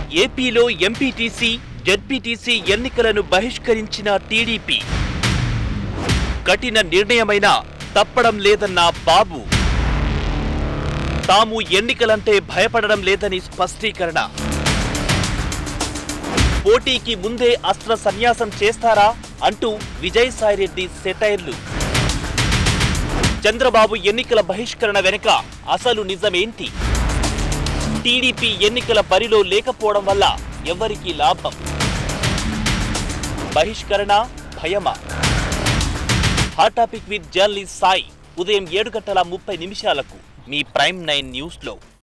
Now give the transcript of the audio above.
ఏపీలో MPTC ZPTC ఎన్నికలను బహిష్కరించిన TDP కఠిన నిర్ణయమైనా తప్పడం లేదన్న బాబు తాము ఎన్నికలంటే భయపడడం లేదని స్పష్టీకరణ పోటీకి ముందే అస్త్ర సన్యాసం చేస్తారా అంటూ విజయసాయిరెడ్డి సెటైర్లు చంద్రబాబు ఎన్నికల బహిష్కరణ వెనుక అసలు నిజమేంటి టీడీపీ ఎన్నికల బరిలో లేకపోవడం వల్ల ఎవరికి లాభం బహిష్కరణ భయమా hot topic with journalist Sai ఉదయం ఏడు గంటల ముప్పై నిమిషాలకు మీ ప్రైమ్ నైన్ న్యూస్లో